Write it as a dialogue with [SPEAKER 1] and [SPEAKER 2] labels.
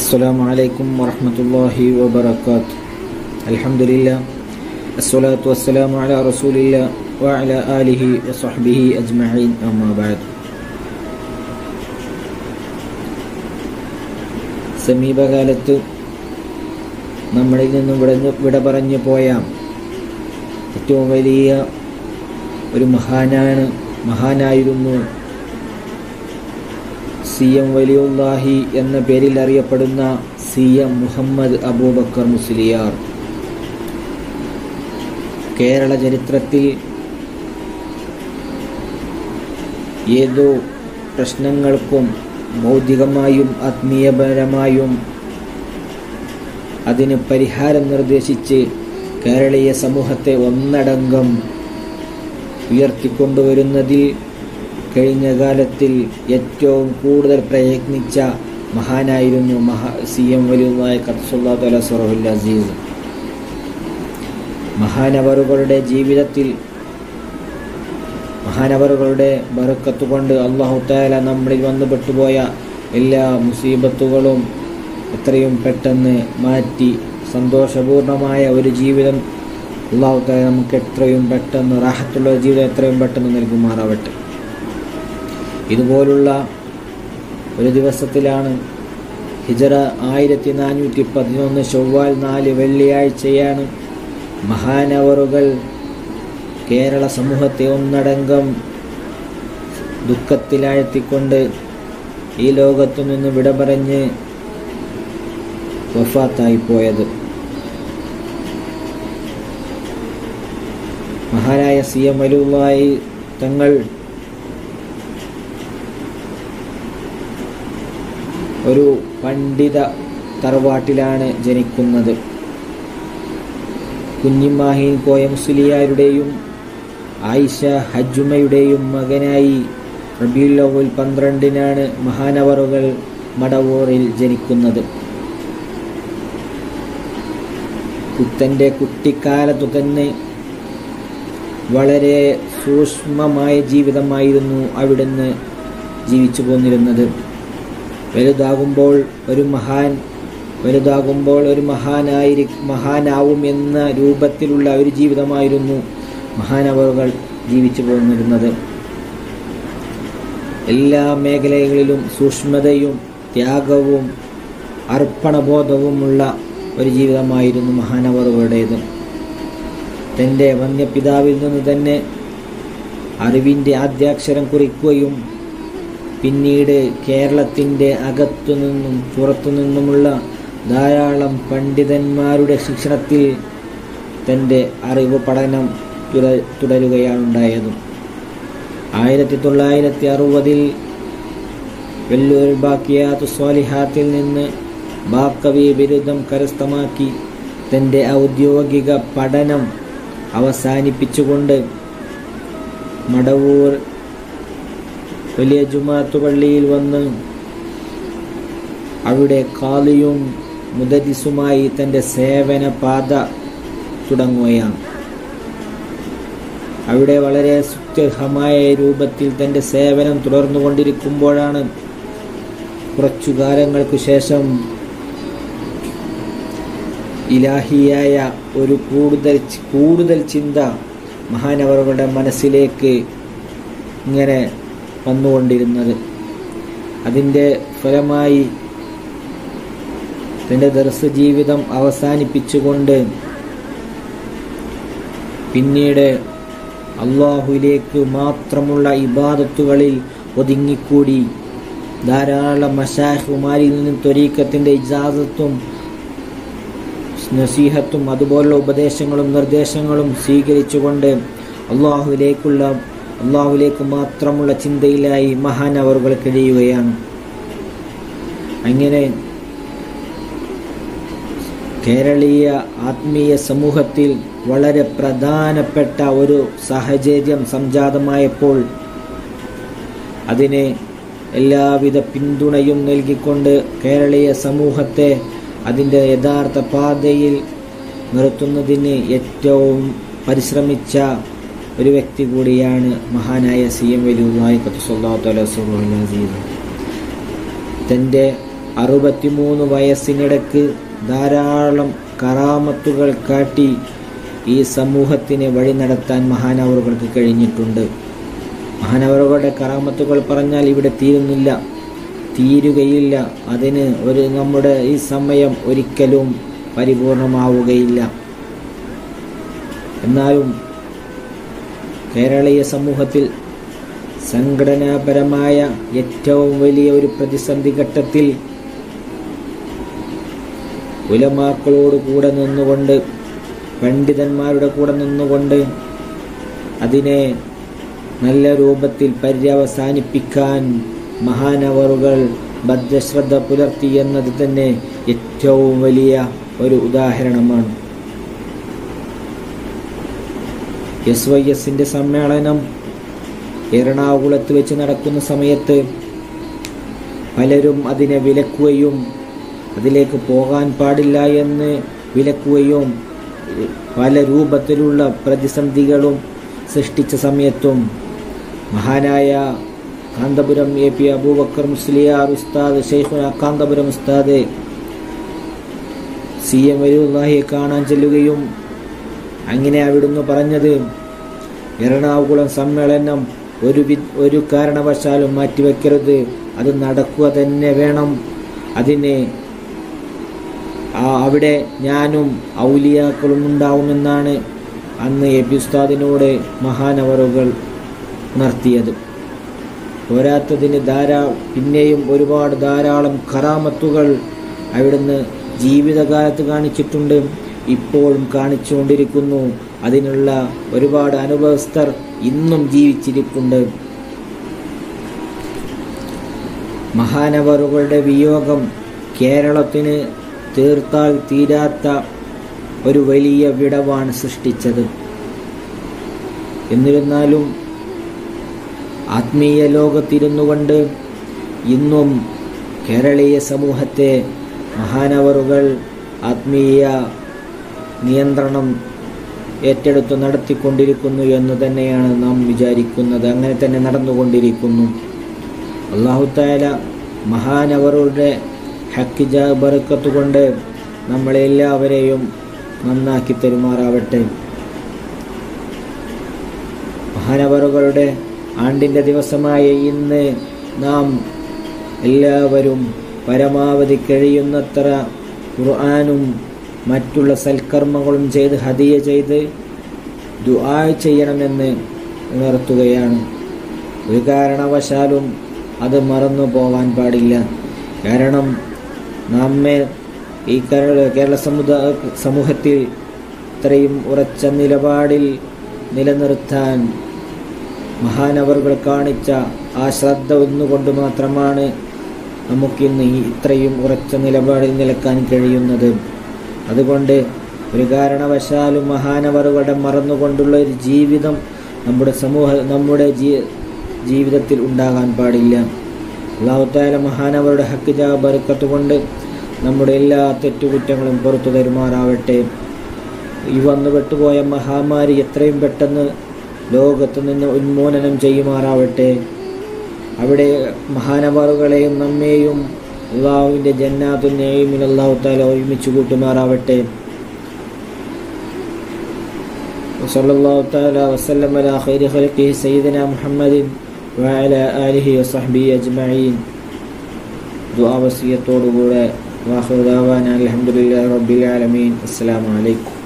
[SPEAKER 1] السلام عليكم ورحمة الله وبركاته الحمد لله الصلاة والسلام على رسول الله وعلى آله وصحبه أجمعين أما بعد സമീപകാലത്ത് നമ്മളിൽ നിന്നും വിട വിട പറഞ്ഞു പോയ ഏറ്റവും വലിയ ഒരു മഹാനാണ് മഹാനായിരുന്നു സി എം വലിയുല്ലാഹി എന്ന പേരിൽ അറിയപ്പെടുന്ന സി എം മുഹമ്മദ് അബൂബക്കർ മുസ്ലിയാർ കേരള ചരിത്രത്തിൽ ഏതോ പ്രശ്നങ്ങൾക്കും ഭൗതികമായും ആത്മീയപരമായും അതിന് പരിഹാരം നിർദ്ദേശിച്ച് കേരളീയ സമൂഹത്തെ ഒന്നടങ്കം ഉയർത്തിക്കൊണ്ടുവരുന്നതിൽ കഴിഞ്ഞ കാലത്തിൽ ഏറ്റവും കൂടുതൽ പ്രയത്നിച്ച മഹാനായിരുന്നു മഹാ സി എം വലിയ കത്സുല്ലാ തല സൊറഹുൽ അസീസ് മഹാനവറുകളുടെ ജീവിതത്തിൽ മഹാനവറുകളുടെ ബറുക്കത്ത് കൊണ്ട് അള്ളാഹു താല നമ്മളിൽ വന്നു പെട്ടുപോയ എല്ലാ മുസീബത്തുകളും എത്രയും പെട്ടെന്ന് മാറ്റി സന്തോഷപൂർണമായ ഒരു ജീവിതം അള്ളാഹു താല നമുക്ക് എത്രയും പെട്ടെന്ന് റാഹത്തുള്ള ജീവിതം എത്രയും പെട്ടെന്ന് നൽകുമാറാവട്ടെ ഇതുപോലുള്ള ഒരു ദിവസത്തിലാണ് ഹിജറ ആയിരത്തി നാനൂറ്റി പതിനൊന്ന് ചൊവ്വാൽ നാല് വെള്ളിയാഴ്ചയാണ് മഹാനവറുകൾ കേരള സമൂഹത്തെ ഒന്നടങ്കം ദുഃഖത്തിലാഴ്ത്തിക്കൊണ്ട് ഈ ലോകത്തു നിന്ന് വിട പറഞ്ഞ് വഫാത്തായി പോയത് മഹാനായ സി എം അലുവായി തങ്ങൾ ഒരു പണ്ഡിത തറവാട്ടിലാണ് ജനിക്കുന്നത് കുഞ്ഞിമാഹീൻ കോയ മുസ്ലിയാരുടെയും ആയിഷ ഹജ്ജുമയുടെയും മകനായി റബിയുൽ അവൽ പന്ത്രണ്ടിനാണ് മഹാനവറുകൾ മടവൂറിൽ ജനിക്കുന്നത് തൻ്റെ കുട്ടിക്കാലത്തു തന്നെ വളരെ സൂക്ഷ്മമായ ജീവിതമായിരുന്നു അവിടുന്ന് ജീവിച്ചു പോന്നിരുന്നത് വലുതാകുമ്പോൾ ഒരു മഹാൻ വലുതാകുമ്പോൾ ഒരു മഹാനായി മഹാനാവും എന്ന രൂപത്തിലുള്ള ഒരു ജീവിതമായിരുന്നു മഹാനവറുകൾ ജീവിച്ചു പോന്നിരുന്നത് എല്ലാ മേഖലകളിലും സൂക്ഷ്മതയും ത്യാഗവും അർപ്പണബോധവുമുള്ള ഒരു ജീവിതമായിരുന്നു മഹാനവറുകളുടേത് തൻ്റെ വന്യപിതാവിൽ നിന്ന് തന്നെ അറിവിൻ്റെ ആദ്യാക്ഷരം കുറിക്കുകയും പിന്നീട് കേരളത്തിൻ്റെ അകത്തു നിന്നും പുറത്തു നിന്നുമുള്ള ധാരാളം പണ്ഡിതന്മാരുടെ ശിക്ഷണത്തിൽ തൻ്റെ അറിവ് പഠനം തുട തുടരുകയാണുണ്ടായത് ആയിരത്തി തൊള്ളായിരത്തി അറുപതിൽ വെല്ലൂർ ബാക്കിയാത്ത് സ്വാലിഹാത്തിൽ നിന്ന് ബാക്കവി ബിരുദം കരസ്ഥമാക്കി തൻ്റെ ഔദ്യോഗിക പഠനം അവസാനിപ്പിച്ചുകൊണ്ട് മടവൂർ വലിയ ജുമാത്തു പള്ളിയിൽ വന്ന് അവിടെ കാളിയും മുദരിസുമായി തൻ്റെ സേവന പാത തുടങ്ങുകയാണ് അവിടെ വളരെ സുത്യർഹമായ രൂപത്തിൽ തൻ്റെ സേവനം തുടർന്നുകൊണ്ടിരിക്കുമ്പോഴാണ് കുറച്ചു കാലങ്ങൾക്കു ശേഷം ഇലാഹിയായ ഒരു കൂടുതൽ കൂടുതൽ ചിന്ത മഹാനവറുകളുടെ മനസ്സിലേക്ക് ഇങ്ങനെ വന്നുകൊണ്ടിരുന്നത് അതിൻ്റെ ഫലമായി തൻ്റെ ദർശ ജീവിതം അവസാനിപ്പിച്ചുകൊണ്ട് പിന്നീട് അള്ളാഹുലേക്ക് മാത്രമുള്ള ഇബാദത്തുകളിൽ ഒതുങ്ങിക്കൂടി ധാരാളം മഷാഹുമാരിൽ നിന്നും ത്വരീക്കത്തിൻ്റെ ഇജാസത്തും നസീഹത്തും അതുപോലുള്ള ഉപദേശങ്ങളും നിർദ്ദേശങ്ങളും സ്വീകരിച്ചുകൊണ്ട് അള്ളാഹുലേക്കുള്ള അള്ളാഹുലേക്ക് മാത്രമുള്ള ചിന്തയിലായി മഹാനവറുകൾ കഴിയുകയാണ് അങ്ങനെ കേരളീയ ആത്മീയ സമൂഹത്തിൽ വളരെ പ്രധാനപ്പെട്ട ഒരു സാഹചര്യം സംജാതമായപ്പോൾ അതിനെ എല്ലാവിധ പിന്തുണയും നൽകിക്കൊണ്ട് കേരളീയ സമൂഹത്തെ അതിൻ്റെ യഥാർത്ഥ പാതയിൽ നിർത്തുന്നതിന് ഏറ്റവും പരിശ്രമിച്ച ഒരു വ്യക്തി കൂടിയാണ് മഹാനായ സി എം വലിയ കത്തുസല്ലാത്തു അലൈഹി തൻ്റെ അറുപത്തിമൂന്ന് വയസ്സിനിടക്ക് ധാരാളം കറാമത്തുകൾ കാട്ടി ഈ സമൂഹത്തിനെ വഴി നടത്താൻ മഹാനവറുകൾക്ക് കഴിഞ്ഞിട്ടുണ്ട് മഹാനവറുകളുടെ കറാമത്തുകൾ പറഞ്ഞാൽ ഇവിടെ തീരുന്നില്ല തീരുകയില്ല അതിന് ഒരു നമ്മുടെ ഈ സമയം ഒരിക്കലും പരിപൂർണമാവുകയില്ല എന്നാലും കേരളീയ സമൂഹത്തിൽ സംഘടനാപരമായ ഏറ്റവും വലിയ ഒരു പ്രതിസന്ധി ഘട്ടത്തിൽ ഉലമാക്കളോട് കൂടെ നിന്നുകൊണ്ട് പണ്ഡിതന്മാരുടെ കൂടെ നിന്നുകൊണ്ട് അതിനെ നല്ല രൂപത്തിൽ പര്യവസാനിപ്പിക്കാൻ മഹാനവറുകൾ ബദ്ധശ്രദ്ധ പുലർത്തി എന്നത് തന്നെ ഏറ്റവും വലിയ ഒരു ഉദാഹരണമാണ് എസ് വൈ എസിന്റെ സമ്മേളനം എറണാകുളത്ത് വെച്ച് നടക്കുന്ന സമയത്ത് പലരും അതിനെ വിലക്കുകയും അതിലേക്ക് പോകാൻ പാടില്ല എന്ന് വിലക്കുകയും പല രൂപത്തിലുള്ള പ്രതിസന്ധികളും സൃഷ്ടിച്ച സമയത്തും മഹാനായ കാന്തപുരം എ പി അബൂബക്കർ മുസ്ലിയാർ ഉസ്താദ് ഷെയ്ഖുന കാന്തപുരം ഉസ്താദ് സി എം വലുല്ലാഹിയെ കാണാൻ ചെല്ലുകയും അങ്ങനെ അവിടുന്ന് പറഞ്ഞത് എറണാകുളം സമ്മേളനം ഒരു വി ഒരു കാരണവശാലും മാറ്റിവെക്കരുത് അത് നടക്കുക തന്നെ വേണം അതിന് ആ അവിടെ ഞാനും ഔലിയാക്കളും ഉണ്ടാവുമെന്നാണ് അന്ന് എ പി ഉസ്താദിനോട് മഹാനവറുകൾ ഉണർത്തിയത് പോരാത്തതിന് ധാരാ പിന്നെയും ഒരുപാട് ധാരാളം കറാമത്തുകൾ അവിടുന്ന് ജീവിതകാലത്ത് കാണിച്ചിട്ടുണ്ട് ഇപ്പോഴും കാണിച്ചുകൊണ്ടിരിക്കുന്നു അതിനുള്ള ഒരുപാട് അനുഭവസ്ഥർ ഇന്നും ജീവിച്ചിരിപ്പുണ്ട് മഹാനവറുകളുടെ വിയോഗം കേരളത്തിന് തീർത്താൽ തീരാത്ത ഒരു വലിയ വിടവാണ് സൃഷ്ടിച്ചത് എന്നിരുന്നാലും ആത്മീയ ലോകത്തിരുന്നു കൊണ്ട് ഇന്നും കേരളീയ സമൂഹത്തെ മഹാനവറുകൾ ആത്മീയ നിയന്ത്രണം ഏറ്റെടുത്ത് നടത്തിക്കൊണ്ടിരിക്കുന്നു എന്ന് തന്നെയാണ് നാം വിചാരിക്കുന്നത് അങ്ങനെ തന്നെ നടന്നുകൊണ്ടിരിക്കുന്നു അള്ളാഹുത്താല മഹാനവറുടെ ഹക്കിജ ബറക്കത്ത് കൊണ്ട് നമ്മളെല്ലാവരെയും നന്നാക്കി തരുമാറാവട്ടെ മഹാനവറുകളുടെ ആണ്ടിൻ്റെ ദിവസമായ ഇന്ന് നാം എല്ലാവരും പരമാവധി കഴിയുന്നത്ര ഖുർആാനും മറ്റുള്ള സൽക്കർമ്മങ്ങളും ചെയ്ത് ഹദിയ ചെയ്ത് ദുആ ചെയ്യണമെന്ന് ഉണർത്തുകയാണ് ഒരു കാരണവശാലും അത് മറന്നു പോകാൻ പാടില്ല കാരണം നമ്മെ ഈ കേരള കേരള സമുദായ സമൂഹത്തിൽ ഇത്രയും ഉറച്ച നിലപാടിൽ നിലനിർത്താൻ മഹാനവറുകൾ കാണിച്ച ആ ശ്രദ്ധ ഒന്നുകൊണ്ട് മാത്രമാണ് നമുക്കിന്ന് ഈ ഇത്രയും ഉറച്ച നിലപാടിൽ നിൽക്കാൻ കഴിയുന്നത് അതുകൊണ്ട് ഒരു കാരണവശാലും മഹാനവറുകളുടെ മറന്നുകൊണ്ടുള്ള ഒരു ജീവിതം നമ്മുടെ സമൂഹ നമ്മുടെ ജീ ജീവിതത്തിൽ ഉണ്ടാകാൻ പാടില്ല അള്ളാഹുത്താല മഹാനവരുടെ ഹക്കിജ ബർക്കത്ത് കൊണ്ട് നമ്മുടെ എല്ലാ തെറ്റുകുറ്റങ്ങളും പുറത്തു തരുമാറാവട്ടെ ഈ വന്നു പെട്ടുപോയ മഹാമാരി എത്രയും പെട്ടെന്ന് ലോകത്ത് നിന്ന് ഉന്മൂലനം ചെയ്യുമാറാവട്ടെ അവിടെ മഹാനവറുകളെയും നമ്മെയും അള്ളാഹുവിൻ്റെ ജന്നാത്തുനെയും അള്ളാഹു താല ഒരുമിച്ച് കൂട്ടുമാറാവട്ടെ وصلى الله تعالى وسلم على خير خلقه سيدنا محمد وعلى آله وصحبه أجمعين دعاء وصية طول واخر دعوانا الحمد لله رب العالمين السلام عليكم